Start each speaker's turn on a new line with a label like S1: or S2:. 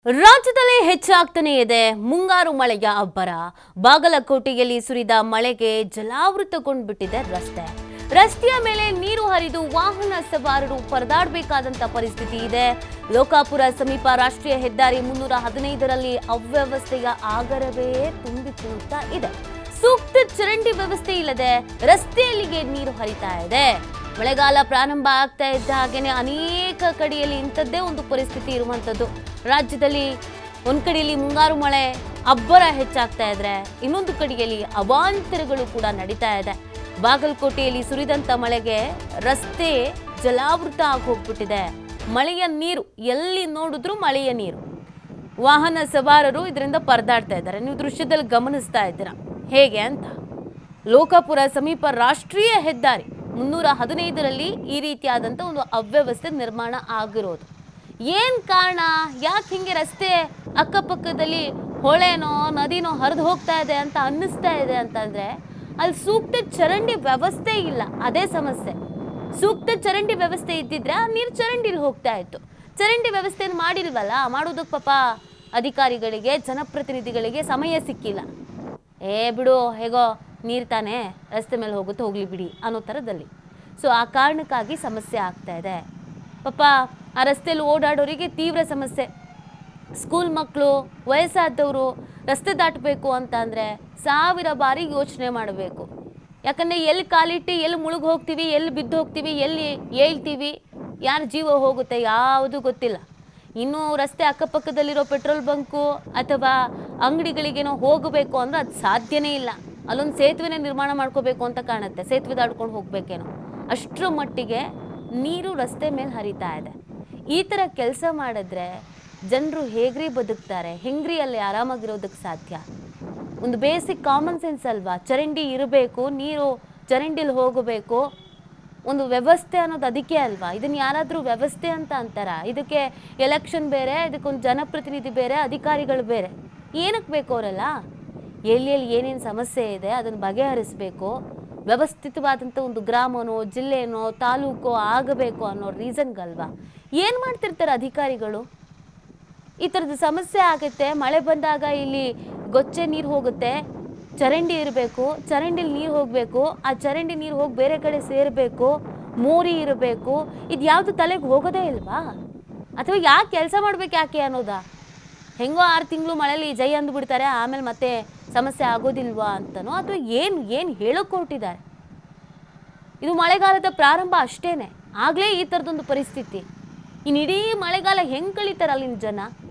S1: ರಾಜ್ಯದಲ್ಲಿ ಹೆಚ್ಚಾಗ್ತಾನೆ ಇದೆ ಮುಂಗಾರು ಮಳೆಯ ಅಬ್ಬರ ಬಾಗಲಕೋಟೆಯಲ್ಲಿ ಸುರಿದ ಮಳೆಗೆ ಜಲಾವೃತಗೊಂಡ್ಬಿಟ್ಟಿದೆ ರಸ್ತೆ ರಸ್ತೆಯ ಮೇಲೆ ನೀರು ಹರಿದು ವಾಹನ ಸವಾರರು ಪರದಾಡಬೇಕಾದಂತ ಪರಿಸ್ಥಿತಿ ಇದೆ ಲೋಕಾಪುರ ಸಮೀಪ ರಾಷ್ಟ್ರೀಯ ಹೆದ್ದಾರಿ ಮುನ್ನೂರ ಹದಿನೈದರಲ್ಲಿ ಅವ್ಯವಸ್ಥೆಯ ಆಗರವೇ ತುಂಬಿ ತುಳುಕ್ತಾ ಇದೆ ಸೂಕ್ತ ಚರಂಡಿ ವ್ಯವಸ್ಥೆ ಇಲ್ಲದೆ ರಸ್ತೆಯಲ್ಲಿಗೆ ನೀರು ಹರಿತಾ ಇದೆ ಮಳೆಗಾಲ ಪ್ರಾರಂಭ ಆಗ್ತಾ ಇದ್ದ ಹಾಗೇನೆ ಅನೇಕ ಕಡೆಯಲ್ಲಿ ಇಂಥದ್ದೇ ಒಂದು ಪರಿಸ್ಥಿತಿ ಇರುವಂಥದ್ದು ರಾಜ್ಯದಲ್ಲಿ ಒಂದ್ ಕಡೆಯಲ್ಲಿ ಮುಂಗಾರು ಮಳೆ ಅಬ್ಬರ ಹೆಚ್ಚಾಗ್ತಾ ಇದ್ರೆ ಇನ್ನೊಂದು ಕಡೆಯಲ್ಲಿ ಅವಾಂತರಗಳು ಕೂಡ ನಡೀತಾ ಇದೆ ಬಾಗಲಕೋಟೆಯಲ್ಲಿ ಸುರಿದಂತ ಮಳೆಗೆ ರಸ್ತೆ ಜಲಾವೃತ ಆಗಿ ಹೋಗ್ಬಿಟ್ಟಿದೆ ಮಳೆಯ ನೀರು ಎಲ್ಲಿ ನೋಡಿದ್ರೂ ಮಳೆಯ ನೀರು ವಾಹನ ಸವಾರರು ಇದರಿಂದ ಪರದಾಡ್ತಾ ಇದ್ದಾರೆ ನೀವು ದೃಶ್ಯದಲ್ಲಿ ಗಮನಿಸ್ತಾ ಇದ್ದೀರಾ ಹೇಗೆ ಅಂತ ಲೋಕಾಪುರ ಸಮೀಪ ರಾಷ್ಟ್ರೀಯ ಹೆದ್ದಾರಿ ಮುನ್ನೂರ ಹದಿನೈದರಲ್ಲಿ ಈ ರೀತಿಯಾದಂಥ ಒಂದು ಅವ್ಯವಸ್ಥೆ ನಿರ್ಮಾಣ ಆಗಿರೋದು ಏನು ಕಾರಣ ಯಾಕೆ ಹಿಂಗೆ ರಸ್ತೆ ಅಕ್ಕಪಕ್ಕದಲ್ಲಿ ಹೊಳೆನೋ ನದಿನೋ ಹರಿದು ಹೋಗ್ತಾ ಇದೆ ಅಂತ ಅನ್ನಿಸ್ತಾ ಇದೆ ಅಂತಂದರೆ ಅಲ್ಲಿ ಸೂಕ್ತ ಚರಂಡಿ ವ್ಯವಸ್ಥೆ ಇಲ್ಲ ಅದೇ ಸಮಸ್ಯೆ ಸೂಕ್ತ ಚರಂಡಿ ವ್ಯವಸ್ಥೆ ಇದ್ದಿದ್ರೆ ಆ ನೀರು ಚರಂಡಿಲಿ ಹೋಗ್ತಾ ಇತ್ತು ಚರಂಡಿ ವ್ಯವಸ್ಥೆಯನ್ನು ಮಾಡಿಲ್ವಲ್ಲ ಮಾಡೋದಕ್ಕೆ ಪಾಪ ಅಧಿಕಾರಿಗಳಿಗೆ ಜನಪ್ರತಿನಿಧಿಗಳಿಗೆ ಸಮಯ ಸಿಕ್ಕಿಲ್ಲ ಏ ಬಿಡು ಹೇಗೋ ನೀರು ತಾನೇ ರಸ್ತೆ ಮೇಲೆ ಹೋಗುತ್ತೆ ಹೋಗ್ಲಿ ಬಿಡಿ ಅನ್ನೋ ಥರದಲ್ಲಿ ಸೊ ಆ ಕಾರಣಕ್ಕಾಗಿ ಸಮಸ್ಯೆ ಆಗ್ತಾ ಇದೆ ಪಾಪ ಆ ರಸ್ತೆಯಲ್ಲಿ ಓಡಾಡೋರಿಗೆ ತೀವ್ರ ಸಮಸ್ಯೆ ಸ್ಕೂಲ್ ಮಕ್ಕಳು ವಯಸ್ಸಾದವರು ರಸ್ತೆ ದಾಟಬೇಕು ಅಂತ ಅಂದರೆ ಸಾವಿರ ಬಾರಿ ಯೋಚನೆ ಮಾಡಬೇಕು ಯಾಕಂದರೆ ಎಲ್ಲಿ ಕಾಲಿಟ್ಟು ಎಲ್ಲಿ ಮುಳುಗಿ ಹೋಗ್ತೀವಿ ಎಲ್ಲಿ ಬಿದ್ದು ಹೋಗ್ತೀವಿ ಎಲ್ಲಿ ಏಳ್ತೀವಿ ಯಾರ ಜೀವ ಹೋಗುತ್ತೆ ಯಾವುದು ಗೊತ್ತಿಲ್ಲ ಇನ್ನು ರಸ್ತೆ ಅಕ್ಕಪಕ್ಕದಲ್ಲಿರೋ ಪೆಟ್ರೋಲ್ ಬಂಕು ಅಥವಾ ಅಂಗಡಿಗಳಿಗೇನೋ ಹೋಗಬೇಕು ಅಂದ್ರೆ ಅದು ಸಾಧ್ಯನೇ ಇಲ್ಲ ಅಲ್ಲೊಂದು ಸೇತುವೆನೇ ನಿರ್ಮಾಣ ಮಾಡ್ಕೋಬೇಕು ಅಂತ ಕಾಣುತ್ತೆ ಸೇತುವೆ ದಾಟ್ಕೊಂಡು ಹೋಗ್ಬೇಕೇನೋ ಅಷ್ಟರ ಮಟ್ಟಿಗೆ ನೀರು ರಸ್ತೆ ಮೇಲೆ ಹರಿತಾ ಇದೆ ಈ ಥರ ಕೆಲಸ ಮಾಡಿದ್ರೆ ಜನರು ಹೇಗ್ರಿ ಬದುಕ್ತಾರೆ ಹೆಂಗ್ರಿ ಅಲ್ಲಿ ಆರಾಮಾಗಿರೋದಕ್ಕೆ ಸಾಧ್ಯ ಒಂದು ಬೇಸಿಕ್ ಕಾಮನ್ ಸೆನ್ಸ್ ಅಲ್ವಾ ಚರಂಡಿ ಇರಬೇಕು ನೀರು ಚರಂಡಿಲಿ ಹೋಗಬೇಕು ಒಂದು ವ್ಯವಸ್ಥೆ ಅನ್ನೋದು ಅದಕ್ಕೆ ಅಲ್ವಾ ಇದನ್ನ ಯಾರಾದರೂ ವ್ಯವಸ್ಥೆ ಅಂತ ಅಂತಾರ ಇದಕ್ಕೆ ಎಲೆಕ್ಷನ್ ಬೇರೆ ಇದಕ್ಕೊಂದು ಜನಪ್ರತಿನಿಧಿ ಬೇರೆ ಅಧಿಕಾರಿಗಳು ಬೇರೆ ಏನಕ್ಕೆ ಬೇಕು ಅವರೆಲ್ಲ ಎಲ್ಲಿ ಎಲ್ಲಿ ಏನೇನು ಸಮಸ್ಯೆ ಇದೆ ಅದನ್ನು ಬಗೆಹರಿಸಬೇಕು ವ್ಯವಸ್ಥಿತವಾದಂಥ ಒಂದು ಗ್ರಾಮನೋ ಜಿಲ್ಲೆನೋ ತಾಲೂಕೋ ಆಗಬೇಕು ಅನ್ನೋ ರೀಸನ್ಗಲ್ವಾ ಏನು ಮಾಡ್ತಿರ್ತಾರೆ ಅಧಿಕಾರಿಗಳು ಈ ಥರದ ಸಮಸ್ಯೆ ಆಗುತ್ತೆ ಮಳೆ ಬಂದಾಗ ಇಲ್ಲಿ ಗೊಚ್ಚೆ ನೀರು ಹೋಗುತ್ತೆ ಚರಂಡಿ ಇರಬೇಕು ಚರಂಡಿಲಿ ನೀರು ಹೋಗಬೇಕು ಆ ಚರಂಡಿ ನೀರು ಹೋಗಿ ಬೇರೆ ಕಡೆ ಸೇರಬೇಕು ಮೋರಿ ಇರಬೇಕು ಇದು ಯಾವುದು ತಲೆಗೆ ಹೋಗೋದೇ ಇಲ್ವಾ ಅಥವಾ ಯಾಕೆ ಕೆಲಸ ಮಾಡ್ಬೇಕು ಯಾಕೆ ಅನ್ನೋದಾ ಹೆಂಗೋ ಆರು ತಿಂಗಳು ಮಳೆಯಲ್ಲಿ ಜೈ ಅಂದ್ಬಿಡ್ತಾರೆ ಆಮೇಲೆ ಮತ್ತೆ ಸಮಸ್ಯೆ ಆಗೋದಿಲ್ವಾ ಅಂತನೋ ಅಥವಾ ಏನು ಏನು ಹೇಳೋಕೆ ಹೊರಟಿದ್ದಾರೆ ಇದು ಮಳೆಗಾಲದ ಪ್ರಾರಂಭ ಅಷ್ಟೇನೆ ಆಗಲೇ ಈ ಥರದೊಂದು ಪರಿಸ್ಥಿತಿ ಇನ್ನು ಇಡೀ ಮಳೆಗಾಲ ಹೆಂಗೆ ಕಳೀತಾರೆ ಅಲ್ಲಿನ ಜನ